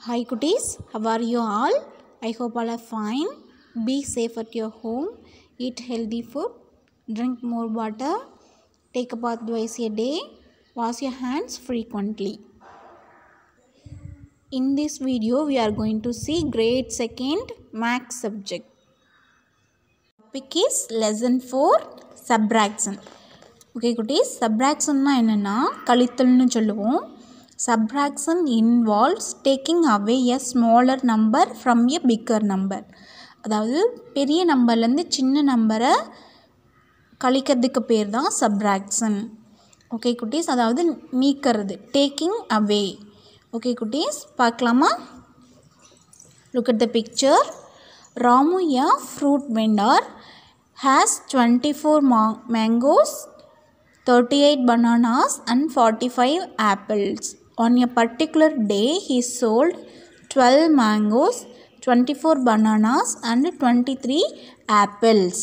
Hi cuties, how are you all? I hope all are fine. Be safe at your home. Eat healthy food. Drink more water. Take a bath twice a day. Wash your hands frequently. In this video, we are going to see grade 2nd max subject. Topic is lesson 4 subtraction. Okay குட்டீஸ் சப்ராக்ஷன்னா என்னென்னா கழித்தல்னு சொல்லுவோம் subtraction involves taking away a smaller number from a bigger number அதாவது பெரிய நம்பர்லேருந்து சின்ன நம்பரை கழிக்கிறதுக்கு பேர் தான் சப்ராக்ஷன் ஓகே குட்டீஸ் அதாவது நீக்கிறது டேக்கிங் அவே ஓகே குட்டீஸ் பார்க்கலாமா look at the picture Ramu a fruit vendor has 24 ma- mangoes 38 bananas and 45 apples. On a particular day, he sold 12 mangoes, 24 bananas, and 23 apples.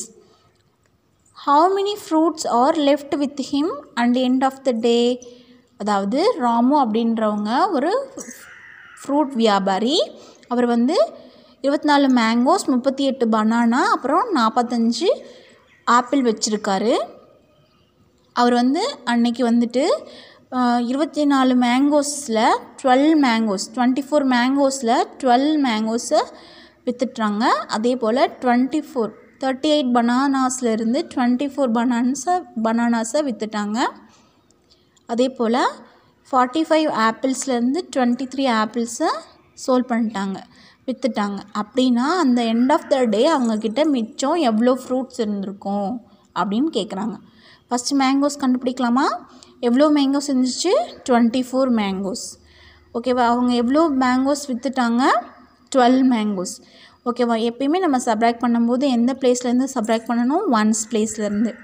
How many fruits are left with him at the end of the day? அதாவது ராமு அப்படின்றவங்க ஒரு fruit வியாபாரி அவர் வந்து இருபத்தி நாலு mangoes முப்பத்தி எட்டு banana அப்புறம் நாற்பத்தஞ்சு ஆப்பிள் வச்சுருக்காரு அவர் வந்து அன்னைக்கு வந்துட்டு இருபத்தி நாலு மேங்கோஸில் டுவெல் மேங்கோஸ் டுவெண்ட்டி ஃபோர் மேங்கோஸில் டுவெல் மேங்கோஸை விற்றுட்றாங்க அதே போல் டுவெண்ட்டி ஃபோர் தேர்ட்டி எயிட் பனானாஸ்லேருந்து டுவெண்ட்டி ஃபோர் பனான்ஸை பனானாஸை விற்றுட்டாங்க அதே போல் ஃபார்ட்டி ஃபைவ் ஆப்பிள்ஸ்லேருந்து டுவெண்ட்டி த்ரீ ஆப்பிள்ஸை சோல் பண்ணிட்டாங்க விற்றுட்டாங்க அப்படின்னா அந்த எண்ட் ஆஃப் த டே அவங்கக்கிட்ட மிச்சம் எவ்வளோ ஃப்ரூட்ஸ் இருந்திருக்கும் அப்படின்னு கேட்குறாங்க ஃபஸ்ட்டு மேங்கோஸ் கண்டுபிடிக்கலாமா எவ்வளோ மேங்கோஸ் இருந்துச்சு டுவெண்ட்டி ஃபோர் மேங்கோஸ் ஓகேவா அவங்க எவ்வளோ மேங்கோஸ் விற்றுட்டாங்க டுவெல் மேங்கோஸ் ஓகேவா எப்பயுமே நம்ம சப்ராக்ட் பண்ணும்போது எந்த பிளேஸ்லேருந்து சப்ராக்ட் பண்ணணும் ஒன்ஸ் பிளேஸ்லேருந்து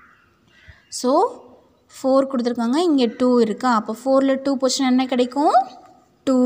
ஸோ ஃபோர் கொடுத்துருக்காங்க இங்கே டூ இருக்கா அப்போ ஃபோரில் டூ பொசிஷன் என்ன கிடைக்கும் டூ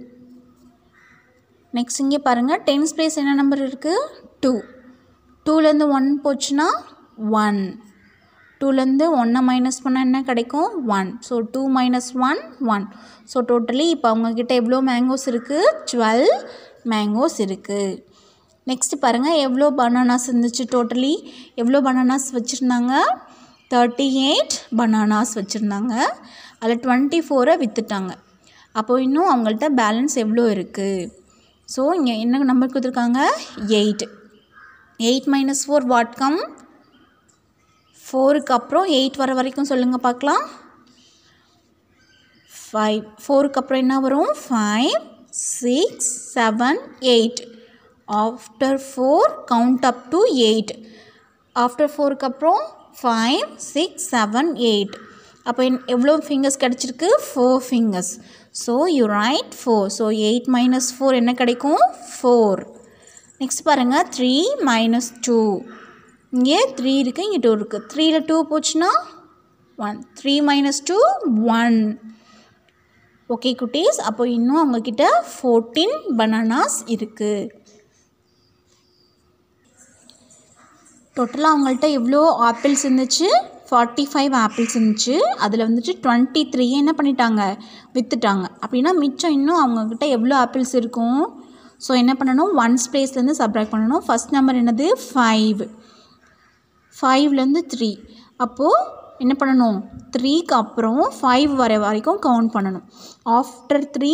நெக்ஸ்ட் இங்கே பாருங்கள் டென்ஸ் பிளேஸ் என்ன நம்பர் இருக்குது டூ டூலேருந்து ஒன் போச்சுன்னா ஒன் டூலேருந்து ஒன்றை மைனஸ் பண்ணால் என்ன கிடைக்கும் one so two minus one one so totally இப்போ அவங்கக்கிட்ட எவ்வளோ மேங்கோஸ் இருக்குது டுவெல் மேங்கோஸ் இருக்குது நெக்ஸ்ட்டு பாருங்கள் எவ்வளோ பனானாஸ் இருந்துச்சு டோட்டலி எவ்வளோ பனானாஸ் வச்சுருந்தாங்க தேர்ட்டி எயிட் பனானாஸ் வச்சுருந்தாங்க அதில் டுவெண்ட்டி ஃபோரை விற்றுட்டாங்க அப்போது இன்னும் அவங்கள்ட்ட பேலன்ஸ் எவ்வளோ இருக்குது ஸோ இங்கே என்ன நம்பர் கொடுத்துருக்காங்க eight eight minus four what come ஃபோருக்கு அப்புறம் எயிட் வர வரைக்கும் சொல்லுங்கள் பார்க்கலாம் ஃபைவ் ஃபோருக்கு அப்புறம் என்ன வரும் five six seven eight after four count up to eight after ஃபோருக்கு அப்புறம் ஃபைவ் சிக்ஸ் செவன் எயிட் அப்போ எவ்வளோ ஃபிங்கர்ஸ் கிடச்சிருக்கு four fingers so you write four so eight minus four என்ன கிடைக்கும் ஃபோர் நெக்ஸ்ட் பாருங்கள் த்ரீ மைனஸ் டூ இங்கே three இருக்குது இங்கே டூ இருக்குது த்ரீயில் டூ போச்சுன்னா one three minus two one okay குட்டீஸ் அப்போ இன்னும் அவங்கக்கிட்ட ஃபோர்டீன் பனானாஸ் இருக்குது டோட்டலாக அவங்கள்ட்ட எவ்வளோ ஆப்பிள்ஸ் இருந்துச்சு ஃபார்ட்டி ஃபைவ் ஆப்பிள்ஸ் இருந்துச்சு அதில் வந்துட்டு டுவெண்ட்டி த்ரீ என்ன பண்ணிட்டாங்க விற்றுட்டாங்க அப்படின்னா மிச்சம் இன்னும் அவங்கக்கிட்ட எவ்வளோ ஆப்பிள்ஸ் இருக்கும் ஸோ என்ன பண்ணணும் ஒன்ஸ் பிளேஸ்லேருந்து சப்ராக்ட் பண்ணணும் ஃபஸ்ட் நம்பர் என்னது ஃபைவ் ஃபைவ்லேருந்து த்ரீ அப்போது என்ன பண்ணணும் த்ரீக்கு அப்புறம் ஃபைவ் வர வரைக்கும் கவுண்ட் பண்ணணும் after three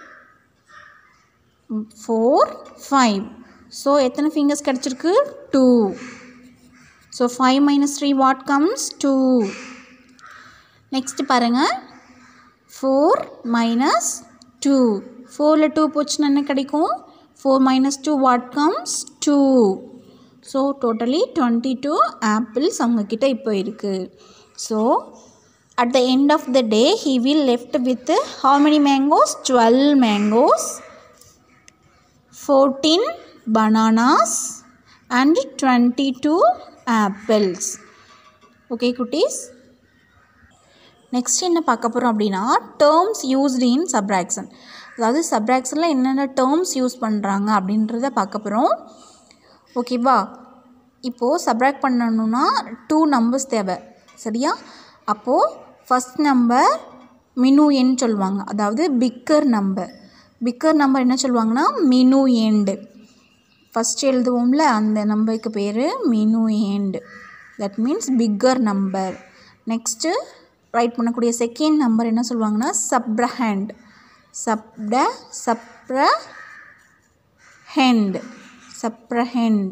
four five so எத்தனை ஃபிங்கர்ஸ் கிடச்சிருக்கு two so five minus three what comes two next பாருங்கள் ஃபோர் மைனஸ் டூ ஃபோரில் டூ போச்சுன்னா என்ன கிடைக்கும் four minus two what comes two so totally twenty two apples அவங்கக்கிட்ட இப்போ இருக்குது so at the end of the day he will left with how many mangoes twelve mangoes fourteen bananas and twenty two apples okay குட்டீஸ் next என்ன பார்க்க போகிறோம் அப்படின்னா terms used இன் subtraction அதாவது சப்ராக்ஷனில் என்னென்ன டேர்ம்ஸ் யூஸ் பண்ணுறாங்க அப்படின்றத பார்க்க போகிறோம் ஓகேவா இப்போது சப்ராக்ட் பண்ணணுன்னா டூ நம்பர்ஸ் தேவை சரியா அப்போது ஃபஸ்ட் நம்பர் மினு எண் சொல்லுவாங்க அதாவது பிக்கர் நம்பர் பிக்கர் நம்பர் என்ன சொல்லுவாங்கன்னா மினு எண்டு ஃபஸ்ட் எழுதுவோம்ல அந்த நம்பருக்கு பேர் minuend that means bigger number next right பண்ணக்கூடிய செகண்ட் நம்பர் என்ன சொல்லுவாங்கன்னா சப்ரஹேண்ட் சப்ட சப்ர ஹெண்ட் சப்ரஹெண்ட்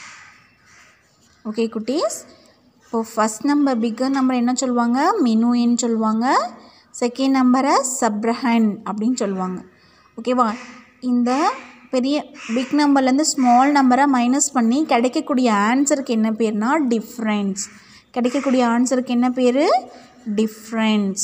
ஓகே குட்டீஸ் இப்போது ஃபஸ்ட் நம்பர் பிக்கர் நம்பர் என்ன சொல்லுவாங்க மினுன்னு சொல்லுவாங்க செகண்ட் நம்பரை சப்ரஹன் அப்படின்னு சொல்லுவாங்க ஓகேவா இந்த பெரிய பிக் நம்பர்லேருந்து ஸ்மால் நம்பரை மைனஸ் பண்ணி கிடைக்கக்கூடிய ஆன்சருக்கு என்ன பேர்னா டிஃப்ரென்ஸ் கிடைக்கக்கூடிய ஆன்சருக்கு என்ன பேர் difference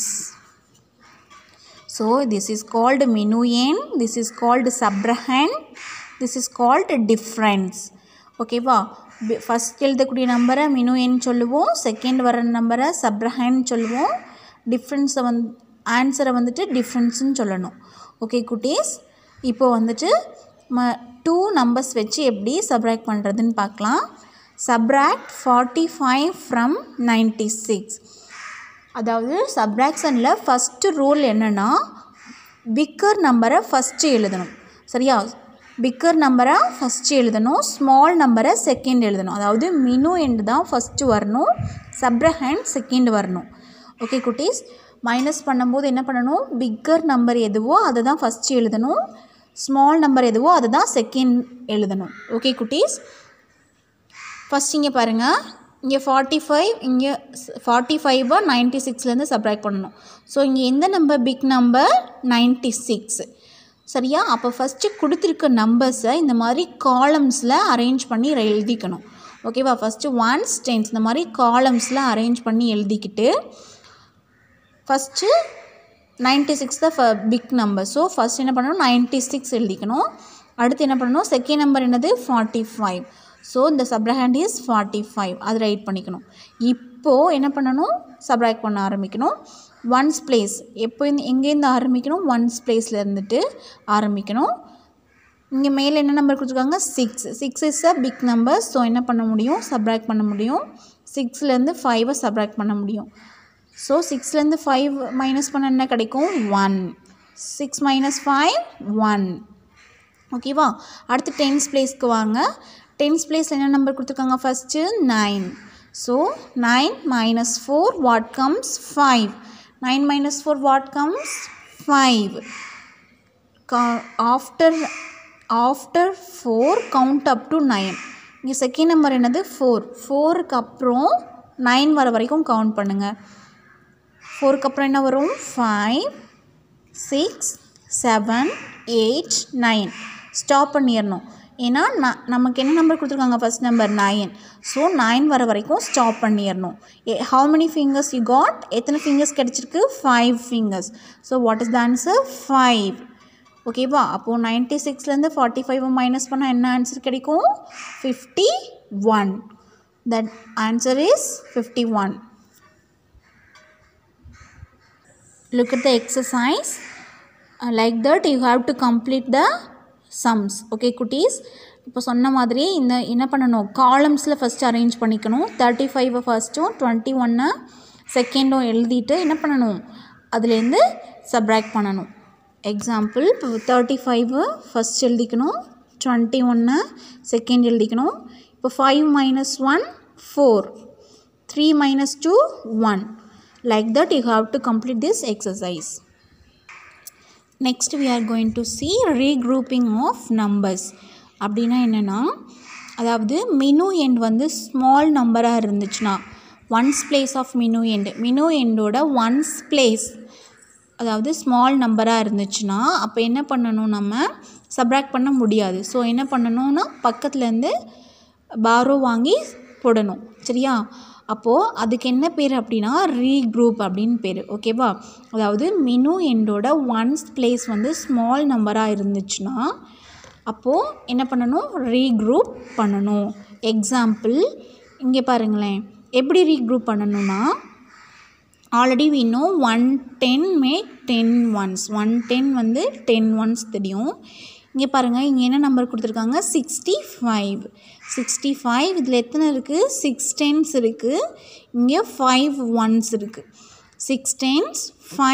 so this is called minuend this is called subtrahend this is called difference ஓகேவா ஃபஸ்ட் எழுதக்கூடிய நம்பரை மினுயன் சொல்லுவோம் செகண்ட் வர நம்பரை சப்ரஹன் சொல்லுவோம் டிஃப்ரென்ஸை வந் ஆன்சரை வந்துட்டு டிஃப்ரென்ஸ்னு சொல்லணும் ஓகே குட்டீஸ் இப்போ வந்துட்டு ம டூ நம்பர்ஸ் வச்சு எப்படி சப்ராக்ட் பண்ணுறதுன்னு பார்க்கலாம் subtract forty five from ninety six அதாவது சப்ராக்ஷனில் ஃபஸ்ட்டு ரூல் என்னென்னா பிக்கர் நம்பரை ஃபஸ்ட்டு எழுதணும் சரியா பிக்கர் நம்பரை ஃபஸ்ட்டு எழுதணும் ஸ்மால் நம்பரை செகண்ட் எழுதணும் அதாவது மினு எண்டு தான் ஃபஸ்ட்டு வரணும் சப்ரஹேண்ட் செகண்ட் வரணும் ஓகே குட்டீஸ் மைனஸ் பண்ணும்போது என்ன பண்ணணும் பிக்கர் நம்பர் எதுவோ அதை தான் ஃபஸ்ட்டு எழுதணும் ஸ்மால் நம்பர் எதுவோ அதை தான் செகண்ட் எழுதணும் ஓகே குட்டீஸ் ஃபஸ்ட் இங்கே பாருங்கள் இங்கே ஃபார்ட்டி ஃபைவ் இங்கே ஃபார்ட்டி ஃபைவை நைன்ட்டி சிக்ஸ்லேருந்து சப்ராக்ட் பண்ணணும் ஸோ இங்கே எந்த number big number ninety six சரியா அப்போ ஃபஸ்ட்டு கொடுத்துருக்க நம்பர்ஸை இந்த மாதிரி காலம்ஸில் அரேஞ்ச் பண்ணி எழுதிக்கணும் ஓகேவா ஃபஸ்ட்டு ஒன்ஸ் டென்ஸ் இந்த மாதிரி காலம்ஸில் அரேஞ்ச் பண்ணி எழுதிக்கிட்டு ஃபஸ்ட்டு நைன்ட்டி சிக்ஸ் தான் பிக் நம்பர் ஸோ ஃபஸ்ட் என்ன பண்ணணும் நைன்ட்டி சிக்ஸ் எழுதிக்கணும் அடுத்து என்ன பண்ணணும் செகண்ட் நம்பர் என்னது ஃபார்ட்டி ஃபைவ் ஸோ இந்த சப்ரஹேண்ட் இஸ் ஃபார்ட்டி ஃபைவ் அது ரைட் பண்ணிக்கணும் இப்போது என்ன பண்ணணும் சப்ராக்ட் பண்ண ஆரம்பிக்கணும் ஒன்ஸ் பிளேஸ் எப்போ எங்கேருந்து ஆரம்பிக்கணும் ஒன்ஸ் பிளேஸில் இருந்துட்டு ஆரம்பிக்கணும் இங்கே மேலே என்ன நம்பர் கொடுத்துருக்காங்க six six is a big number so என்ன பண்ண முடியும் சப்ராக்ட் பண்ண முடியும் சிக்ஸ்லேருந்து ஃபைவை சப்ராக்ட் பண்ண முடியும் ஸோ சிக்ஸ்லேருந்து ஃபைவ் மைனஸ் பண்ண என்ன கிடைக்கும் one six minus five one ஓகேவா அடுத்து டென்ஸ் பிளேஸ்க்கு வாங்க டென்ஸ் பிளேஸில் என்ன நம்பர் கொடுத்துருக்காங்க first nine so nine minus four what comes five nine minus four what comes five after after four count up to nine இங்கே செகண்ட் நம்பர் என்னது four ஃபோருக்கு அப்புறம் நைன் வர வரைக்கும் கவுண்ட் பண்ணுங்கள் ஃபோருக்கு அப்புறம் என்ன வரும் five six seven eight nine stop பண்ணிடணும் ஏன்னா ந நமக்கு என்ன நம்பர் கொடுத்துருக்காங்க first number nine so nine வர வரைக்கும் ஸ்டாப் பண்ணிடணும் how many fingers you got எத்தனை ஃபிங்கர்ஸ் கிடச்சிருக்கு five fingers so what is the answer five ஓகேவா அப்போது நைன்ட்டி சிக்ஸ்லேருந்து ஃபார்ட்டி ஃபைவ் மைனஸ் பண்ணால் என்ன ஆன்சர் கிடைக்கும் fifty one that answer is fifty one look at the exercise uh, like that you have to complete the sums okay குட்டீஸ் இப்போ சொன்ன மாதிரி இந்த என்ன பண்ணணும் காலம்ஸில் ஃபஸ்ட்டு அரேஞ்ச் பண்ணிக்கணும் தேர்ட்டி ஃபைவை ஃபஸ்ட்டும் டுவெண்ட்டி ஒன்னை செகண்டும் எழுதிட்டு என்ன பண்ணணும் அதுலேருந்து சப்ராக்ட் பண்ணணும் எக்ஸாம்பிள் இப்போ தேர்ட்டி ஃபைவு ஃபஸ்ட் எழுதிக்கணும் டுவெண்ட்டி ஒன்று செகண்ட் எழுதிக்கணும் இப்போ five minus one four three minus two one like that you have to complete this exercise next we are going to see regrouping of numbers அப்படின்னா என்னென்னா அதாவது மினு end வந்து small நம்பராக இருந்துச்சுன்னா ones place of minuend மினு எண்டோட ones place அதாவது small நம்பராக இருந்துச்சுன்னா அப்போ என்ன பண்ணணும் நம்ம சப்ராக்ட் பண்ண முடியாது ஸோ என்ன பண்ணணும்னா பக்கத்துலேருந்து பாரோ வாங்கி போடணும் சரியா அப்போது அதுக்கு என்ன பேர் அப்படின்னா ரீக்ரூப் அப்படின்னு பேர் ஓகேவா அதாவது மினு எண்டோட ஒன்ஸ் பிளேஸ் வந்து ஸ்மால் நம்பராக இருந்துச்சுன்னா அப்போது என்ன பண்ணணும் ரீக்ரூப் பண்ணணும் எக்ஸாம்பிள் இங்கே பாருங்களேன் எப்படி ரீக்ரூப் பண்ணணும்னா already we know one ten make ten ones one ten வந்து டென் ஒன்ஸ் தெரியும் இங்கே பாருங்கள் இங்கே என்ன நம்பர் கொடுத்துருக்காங்க சிக்ஸ்டி ஃபைவ் சிக்ஸ்டி ஃபைவ் இதில் எத்தனை இருக்குது சிக்ஸ் டென்ஸ் இருக்குது இங்கே ஃபைவ் ஒன்ஸ் இருக்குது சிக்ஸ் டென்ஸ் ஃபைவ்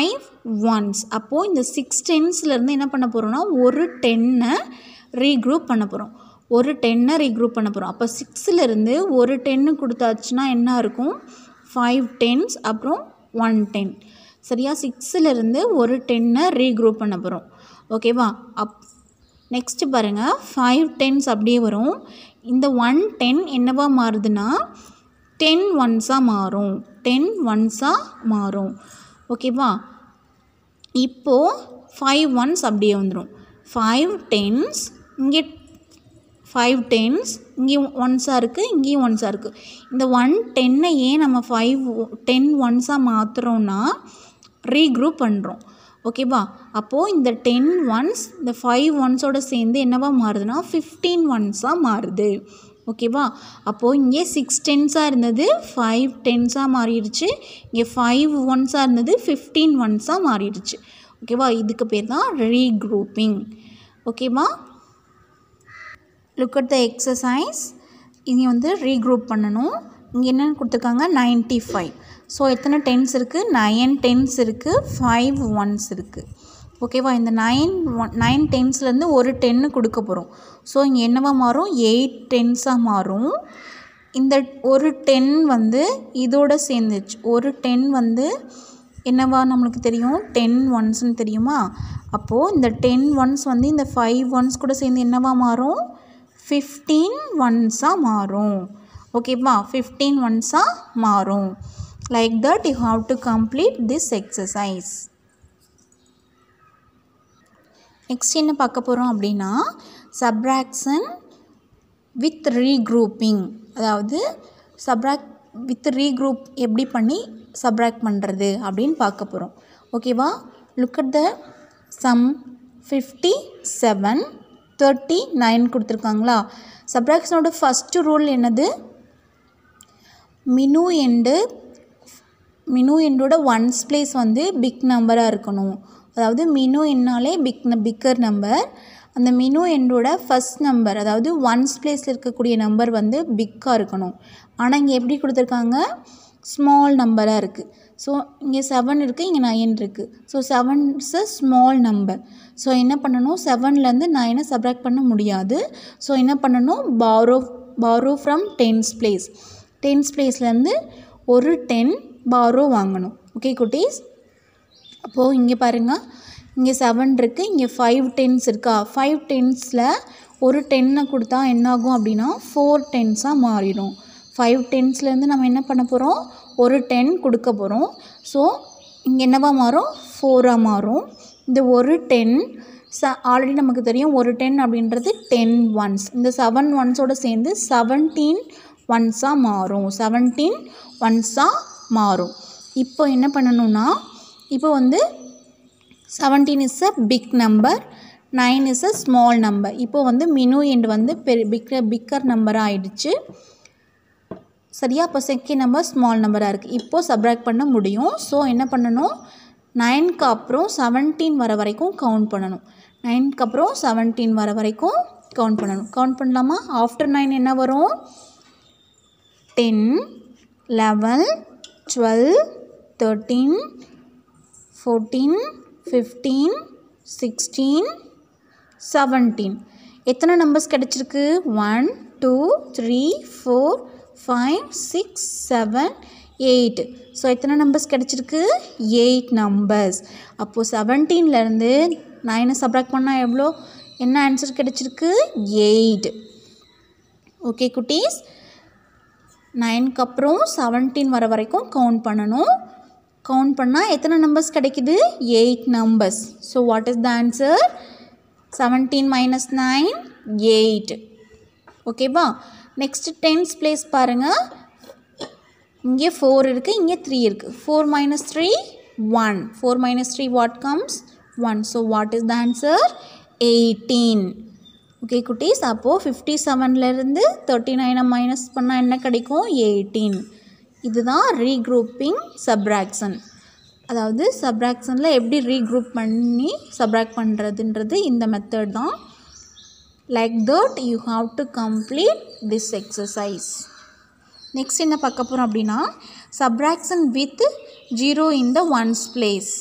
ஒன்ஸ் அப்போது இந்த சிக்ஸ் டென்ஸ்லேருந்து என்ன பண்ண போகிறோம்னா ஒரு டென்னை ரீக்ரூப் பண்ண போகிறோம் ஒரு டென்னை ரீக்ரூப் பண்ண போகிறோம் அப்போ சிக்ஸ்லேருந்து ஒரு டென்னு கொடுத்தாச்சுன்னா என்ன இருக்கும் ஃபைவ் டென்ஸ் அப்புறம் ஒன் டென் சரியா சிக்ஸ்லேருந்து ஒரு டென்னை ரீக்ரூப் பண்ண போகிறோம் ஓகேவா அப் நெக்ஸ்ட்டு பாருங்கள் ஃபைவ் டென்ஸ் அப்படியே வரும் இந்த ஒன் டென் என்னவா மாறுதுன்னா டென் ஒன்ஸாக மாறும் டென் ஒன்ஸாக மாறும் ஓகேவா இப்போது ஃபைவ் ஒன்ஸ் அப்படியே வந்துடும் ஃபைவ் டென்ஸ் இங்கே ஃபைவ் டென்ஸ் இங்கேயும் ஒன்ஸாக இருக்குது இங்கேயும் ஒன்ஸாக இருக்குது இந்த ஒன் டென்னை ஏன் நம்ம ஃபைவ் டென் ஒன்ஸாக மாற்றுறோன்னா ரீக்ரூப் பண்ணுறோம் ஓகேவா அப்போது இந்த டென் ஒன்ஸ் இந்த ஃபைவ் ஒன்ஸோட சேர்ந்து என்னவா மாறுதுன்னா ஃபிஃப்டீன் ஒன்ஸாக மாறுது ஓகேவா அப்போது இங்கே சிக்ஸ் டென்ஸாக இருந்தது ஃபைவ் டென்ஸாக மாறிடுச்சு இங்கே ஃபைவ் ஒன்ஸாக இருந்தது ஃபிஃப்டீன் ஒன்ஸாக மாறிடுச்சு ஓகேவா இதுக்கு பேர் தான் ரீக்ரூப்பிங் ஓகேவா லுக் அட் த எக்ஸசைஸ் இங்கே வந்து ரீக்ரூப் பண்ணணும் இங்கே என்னென்னு கொடுத்துருக்காங்க நைன்ட்டி ஃபைவ் ஸோ எத்தனை டென்ஸ் இருக்குது நயன் டென்ஸ் இருக்குது ஃபைவ் ஒன்ஸ் இருக்குது ஓகேவா இந்த நைன் ஒன் நைன் டென்ஸ்லேருந்து ஒரு டென்னு கொடுக்க போகிறோம் ஸோ இங்கே என்னவா மாறும் எயிட் டென்ஸாக மாறும் இந்த ஒரு டென் வந்து இதோட சேர்ந்துச்சு ஒரு டென் வந்து என்னவா நம்மளுக்கு தெரியும் டென் ஒன்ஸ்னு தெரியுமா அப்போது இந்த டென் ஒன்ஸ் வந்து இந்த ஃபைவ் ஒன்ஸ் கூட சேர்ந்து என்னவா மாறும் ஃபிஃப்டீன் ஒன்ஸாக மாறும் ஓகேவா ஃபிஃப்டீன் ஒன்ஸாக மாறும் like that you have to complete this exercise next என்ன பார்க்க போகிறோம் அப்படின்னா சப்ராக்ஷன் வித் ரீக்ரூப்பிங் அதாவது சப்ராக் வித் ரீக்ரூப் எப்படி பண்ணி சப்ராக்ட் பண்ணுறது அப்படின்னு பார்க்க போகிறோம் ஓகேவா look at the sum fifty seven thirty nine கொடுத்துருக்காங்களா சப்ராக்ஷனோட ஃபஸ்ட்டு ரூல் என்னது மினு எண்டு மினு எண்டோட ஒன்ஸ் பிளேஸ் வந்து பிக் நம்பராக இருக்கணும் அதாவது மினு என்னாலே பிக் பிக்கர் நம்பர் அந்த மினு எண்டோட ஃபஸ்ட் நம்பர் அதாவது ஒன்ஸ் பிளேஸில் இருக்கக்கூடிய நம்பர் வந்து பிக்காக இருக்கணும் ஆனால் இங்கே எப்படி கொடுத்துருக்காங்க ஸ்மால் நம்பராக இருக்குது ஸோ இங்கே செவன் இருக்குது இங்கே நைன் இருக்குது so seven is a small number so என்ன பண்ணணும் செவன்லேருந்து நைனை சப்ராக்ட் பண்ண முடியாது ஸோ என்ன பண்ணணும் borrow borrow from tens place tens பிளேஸ்லேருந்து ஒரு டென் பாரோ வாங்கணும் ஓகே குட்டீஸ் அப்போது இங்கே பாருங்கள் இங்கே செவன் இருக்குது இங்கே ஃபைவ் டென்ஸ் இருக்கா ஃபைவ் டென்ஸில் ஒரு டென்னை கொடுத்தா என்னாகும் அப்படின்னா ஃபோர் டென்ஸாக மாறிடும் ஃபைவ் டென்ஸ்லேருந்து நம்ம என்ன பண்ண போகிறோம் ஒரு டென் கொடுக்க போகிறோம் ஸோ இங்கே என்னவா மாறும் ஃபோராக மாறும் இந்த ஒரு டென் ச ஆல்ரெடி நமக்கு தெரியும் ஒரு டென் அப்படின்றது டென் ஒன்ஸ் இந்த செவன் ஒன்ஸோடு சேர்ந்து செவன்டீன் ஒன்ஸாக மாறும் செவன்டீன் ஒன்ஸாக மாறும் இப்போ என்ன பண்ணணும்னா இப்போ வந்து seventeen is a big number nine is a small number இப்போ வந்து மினு எண்ட் வந்து பெரிய பிக்கர் பிக்கர் நம்பராக ஆயிடுச்சு சரியா அப்போ செகண்ட் நம்பர் ஸ்மால் நம்பராக இருக்குது இப்போது சப்ராக்ட் பண்ண முடியும் ஸோ என்ன பண்ணணும் நைன்க்கு அப்புறம் செவன்டீன் வர வரைக்கும் கவுண்ட் பண்ணணும் நைன்க்கு அப்புறம் செவன்டீன் வர வரைக்கும் கவுண்ட் பண்ணணும் கவுண்ட் பண்ணலாமா ஆஃப்டர் நைன் என்ன வரும் ten eleven twelve thirteen fourteen fifteen sixteen seventeen எத்தனை நம்பர்ஸ் கிடச்சிருக்கு one two three four five six seven eight so எத்தனை நம்பர்ஸ் கிடச்சிருக்கு எயிட் நம்பர்ஸ் அப்போது செவன்டீன்லேருந்து நைனை சப்ராக்ட் பண்ணால் எவ்வளோ என்ன ஆன்சர் கிடச்சிருக்கு எயிட் ஓகே குட்டீஸ் நைனுக்கு அப்புறம் செவன்டீன் வர வரைக்கும் கவுண்ட் பண்ணணும் கவுண்ட் பண்ணால் எத்தனை நம்பர்ஸ் கிடைக்குது eight numbers so what is the answer seventeen minus nine eight ஓகேவா நெக்ஸ்ட் டென்ஸ் பிளேஸ் பாருங்கள் இங்கே ஃபோர் இருக்குது இங்கே த்ரீ இருக்குது four minus three one four minus three what comes one so what is the answer eighteen okay குட்டீஸ் அப்போது fifty செவன்லேருந்து thirty நைனை மைனஸ் பண்ணால் என்ன கிடைக்கும் எயிட்டீன் இதுதான் ரீக்ரூப்பிங் சப்ராக்ஷன் அதாவது சப்ராக்ஷனில் எப்படி ரீக்ரூப் பண்ணி சப்ராக்ட் பண்ணுறதுன்றது இந்த மெத்தட் தான் like that you have to complete this exercise next என்ன பார்க்க போகிறோம் அப்படின்னா subtraction with zero in the ones place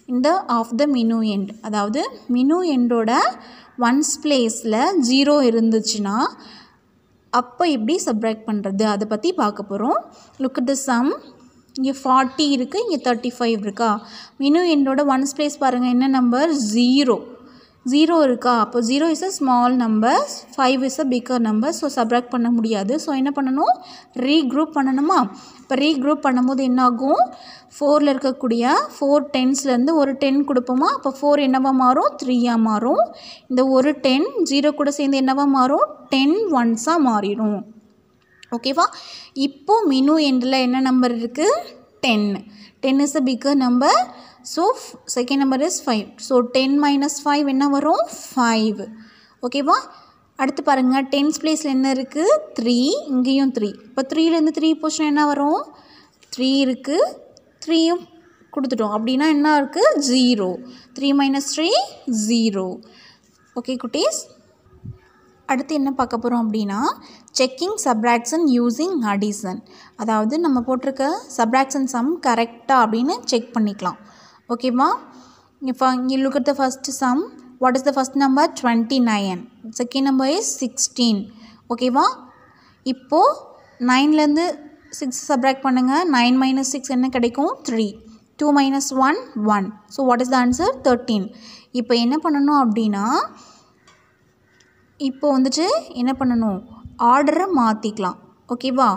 இந்த ஆஃப் த மினு எண்ட் அதாவது மினு எண்டோட ஒன்ஸ் பிளேஸில் ஜீரோ இருந்துச்சுன்னா அப்போ எப்படி சப்ராக்ட் பண்ணுறது அதை பற்றி பார்க்க போகிறோம் லுக் அட் த சம் இங்கே ஃபார்ட்டி இருக்குது இங்கே தேர்ட்டி ஃபைவ் இருக்கா மினு எண்டோட ஒன்ஸ் பிளேஸ் பாருங்கள் என்ன நம்பர் ஜீரோ ஜீரோ இருக்கா அப்போ zero is a small number five is a bigger number so subtract பண்ண முடியாது ஸோ என்ன பண்ணணும் ரீக்ரூப் பண்ணணுமா இப்போ ரீக்ரூப் பண்ணும்போது என்ன ஆகும் ஃபோரில் இருக்கக்கூடிய ஃபோர் டென்ஸ்லேருந்து ஒரு டென் கொடுப்போமா அப்போ ஃபோர் என்னவா மாறும் த்ரீயாக மாறும் இந்த ஒரு டென் ஜீரோ கூட சேர்ந்து என்னவா மாறும் டென் ஒன்ஸாக மாறிடும் ஓகேவா இப்போ மினு எண்டில் என்ன நம்பர் இருக்குது ten ten is a bigger number so second number is five so ten minus five என்ன வரும் ஃபைவ் ஓகேவா அடுத்து பாருங்கள் டென்ஸ் பிளேஸில் என்ன இருக்குது த்ரீ இங்கேயும் த்ரீ இப்போ த்ரீலேருந்து த்ரீ போச்சுன்னா என்ன வரும் த்ரீ இருக்குது த்ரீயும் கொடுத்துட்டோம் அப்படின்னா என்ன இருக்குது zero three minus three zero okay குட்டீஸ் அடுத்து என்ன பார்க்க போகிறோம் அப்படின்னா செக்கிங் சப்ராக்ஷன் யூஸிங் அடிசன் அதாவது நம்ம போட்டிருக்க சப்ராக்ஷன் சம் கரெக்டாக அப்படின்னு செக் பண்ணிக்கலாம் ஓகேவா இப்போ இங்கே look at the first sum what is the first number twenty nine second number is sixteen ஓகேவா இப்போது நைன்லேருந்து சிக்ஸ் சப்ராக்ட் பண்ணுங்கள் நைன் மைனஸ் சிக்ஸ் என்ன கிடைக்கும் three two minus one one so what is the answer thirteen இப்போ என்ன பண்ணணும் அப்படின்னா இப்போ வந்துட்டு என்ன பண்ணணும் ஆர்டரை மாற்றிக்கலாம் ஓகேவா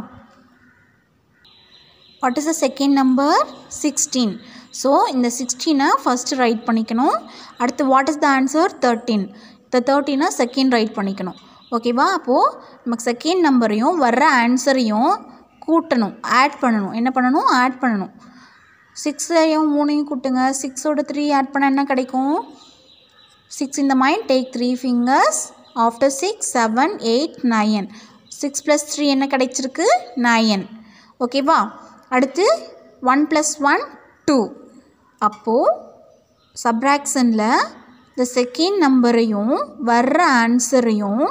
what is the second number sixteen so இந்த சிக்ஸ்டீனை ஃபஸ்ட்டு ரைட் பண்ணிக்கணும் அடுத்து what is the answer thirteen இந்த தேர்ட்டீனை செகண்ட் ரைட் பண்ணிக்கணும் ஓகேவா அப்போது நமக்கு செகண்ட் நம்பரையும் வர்ற ஆன்சரையும் கூட்டணும் ஆட் பண்ணணும் என்ன பண்ணணும் ஆட் பண்ணணும் சிக்ஸையும் மூணையும் கூட்டுங்க சிக்ஸோட த்ரீ ஆட் பண்ணால் என்ன கிடைக்கும் சிக்ஸ் இந்த mind take three fingers after six seven eight nine six plus three என்ன கிடைச்சிருக்கு நயன் ஓகேவா அடுத்து ஒன் ப்ளஸ் ஒன் டூ அப்போது சப்ராக்ஷனில் இந்த செகண்ட் நம்பரையும் வர்ற ஆன்சரையும்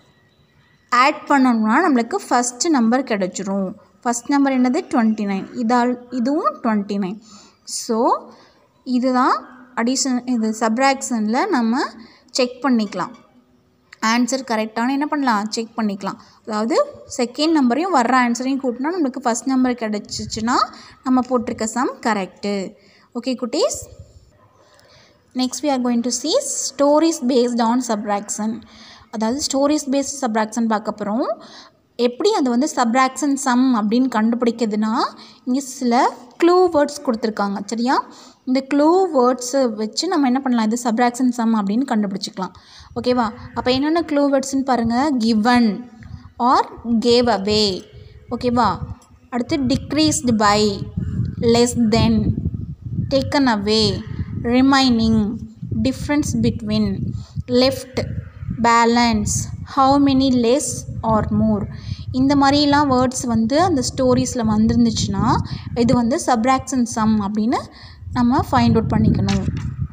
ஆட் பண்ணணும்னா நம்மளுக்கு ஃபஸ்ட்டு நம்பர் கிடச்சிரும் ஃபஸ்ட் நம்பர் என்னது டுவெண்ட்டி நைன் இதால் இதுவும் டுவெண்ட்டி நைன் ஸோ இதுதான் அடிஷன் இது சப்ராக்ஷனில் நம்ம செக் பண்ணிக்கலாம் ஆன்சர் கரெக்டான என்ன பண்ணலாம் செக் பண்ணிக்கலாம் அதாவது செகண்ட் நம்பரையும் வர்ற ஆன்சரையும் கூட்டினா நம்மளுக்கு ஃபஸ்ட் நம்பர் கிடச்சிச்சின்னா நம்ம போட்டிருக்க சம் கரெக்டு ஓகே குட்டீஸ் next we are going to see stories based on subtraction அதாவது ஸ்டோரிஸ் பேஸ்ட் சப்ராக்ஷன் பார்க்க போகிறோம் எப்படி அது வந்து சப்ராக்ஷன் சம் அப்படின்னு கண்டுபிடிக்கிறதுனா இங்கே சில க்ளூ வேர்ட்ஸ் கொடுத்துருக்காங்க சரியா இந்த க்ளூ வேர்ட்ஸை வச்சு நம்ம என்ன பண்ணலாம் இது சப்ராக்ஷன் சம் அப்படின்னு கண்டுபிடிச்சிக்கலாம் ஓகேவா அப்போ என்னென்ன க்ளூ வேர்ட்ஸ்னு பாருங்கள் கிவன் ஆர் கேவ் அவே ஓகேவா அடுத்து decreased by less then taken away remaining difference between left balance how many less or more இந்த மாதிரிலாம் வேர்ட்ஸ் வந்து அந்த ஸ்டோரிஸில் வந்துருந்துச்சுன்னா இது வந்து சப்ராக்ஷன் சம் அப்படின்னு நம்ம ஃபைண்ட் அவுட் பண்ணிக்கணும்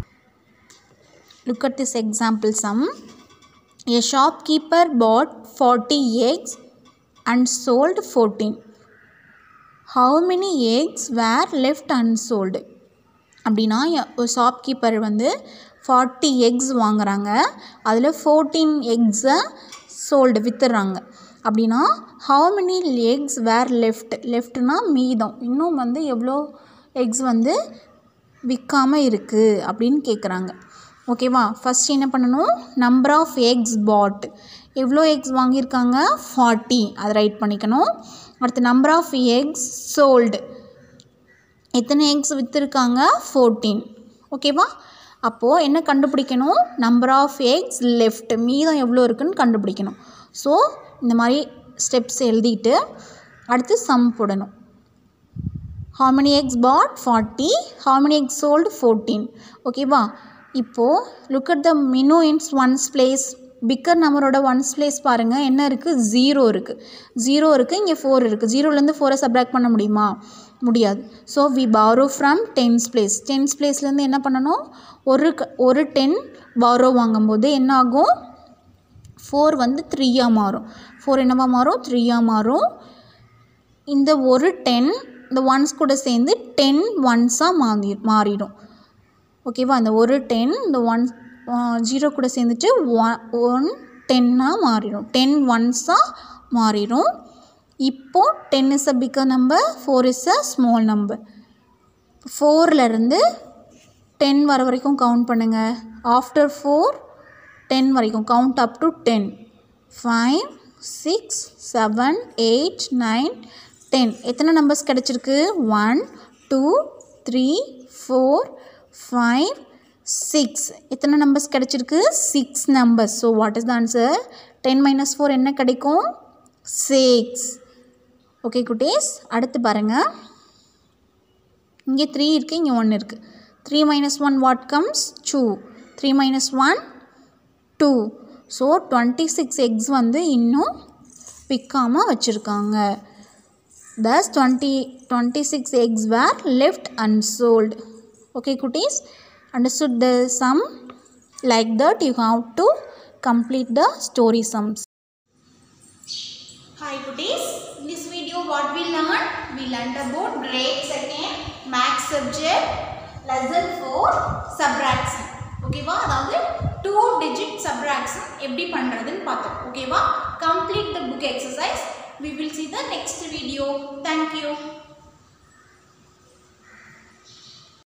look at this example sum a shopkeeper bought forty eggs and sold fourteen how many eggs were left unsold அப்படின்னா ஒரு ஷாப்கீப்பர் வந்து ஃபார்ட்டி எக்ஸ் வாங்குறாங்க அதில் ஃபோர்டீன் எக்ஸை சோல்டு விற்றுறாங்க அப்படின்னா how many eggs were left லெஃப்ட்னா மீதம் இன்னும் வந்து எவ்வளோ எக்ஸ் வந்து விற்காமல் இருக்குது அப்படின்னு கேட்குறாங்க ஓகேவா ஃபஸ்ட் என்ன பண்ணணும் நம்பர் ஆஃப் எக்ஸ் பாட் எவ்வளோ எக்ஸ் வாங்கியிருக்காங்க ஃபார்ட்டி அதை ரைட் பண்ணிக்கணும் அடுத்து நம்பர் ஆஃப் எக்ஸ் சோல்டு எத்தனை எக்ஸ் விற்றுருக்காங்க ஃபோர்டீன் ஓகேவா அப்போது என்ன கண்டுபிடிக்கணும் நம்பர் ஆஃப் எக்ஸ் லெஃப்ட் மீதம் எவ்வளோ இருக்குன்னு கண்டுபிடிக்கணும் ஸோ இந்த மாதிரி ஸ்டெப்ஸ் எழுதிட்டு அடுத்து சம் போடணும் how many eggs bought 40 how many eggs sold 14 ஓகேவா இப்போது look at the minuends ones place bigger நம்பரோட ஒன்ஸ் பிளேஸ் பாருங்கள் என்ன இருக்குது ஜீரோ இருக்குது ஜீரோ இருக்குது இங்கே ஃபோர் இருக்குது ஜீரோலேருந்து ஃபோரை சப்ராக்ட் பண்ண முடியுமா முடியாது so we borrow from tens place tens பிளேஸ்லேருந்து என்ன பண்ணணும் ஒரு க- ஒரு டென் பாரோ வாங்கும்போது என்ன ஆகும் ஃபோர் வந்து த்ரீயாக மாறும் ஃபோர் என்னவா மாறும் த்ரீயாக மாறும் இந்த ஒரு டென் இந்த ஒன்ஸ் கூட சேர்ந்து டென் ஒன்ஸாக மாறி மாறிடும் ஓகேவா அந்த ஒரு டென் இந்த ஒன் ஜீரோ கூட சேர்ந்துட்டு ஒன் ஒன் டென்னாக மாறிடும் டென் ஒன்ஸாக மாறிடும் இப்போது ten is a bigger number four is a small number ஃபோர்லேருந்து டென் வர வரைக்கும் கவுண்ட் பண்ணுங்கள் ஆஃப்டர் ஃபோர் டென் வரைக்கும் count up to ten five six seven eight nine ten எத்தனை நம்பர்ஸ் கிடச்சிருக்கு one two three four five six எத்தனை numbers கிடச்சிருக்கு six numbers so what is the answer ten minus four என்ன கிடைக்கும் six okay குட்டீஸ் அடுத்து பாருங்கள் இங்கே த்ரீ இருக்குது இங்கே ஒன்று இருக்குது three minus one what comes two three minus one two so twenty six eggs வந்து இன்னும் பிக்காமல் வச்சுருக்காங்க thus 20 26 eggs were left unsold okay cuties understood the sum like that you have to complete the story sums hi cuties in this video what we learned we learned about grade second max subject lesson 4 subtraction ஓகேவா அதாவது two digit subtraction எப்படி பண்ணுறதுன்னு பார்த்தோம் ஓகேவா complete the book exercise we will see the next video thank you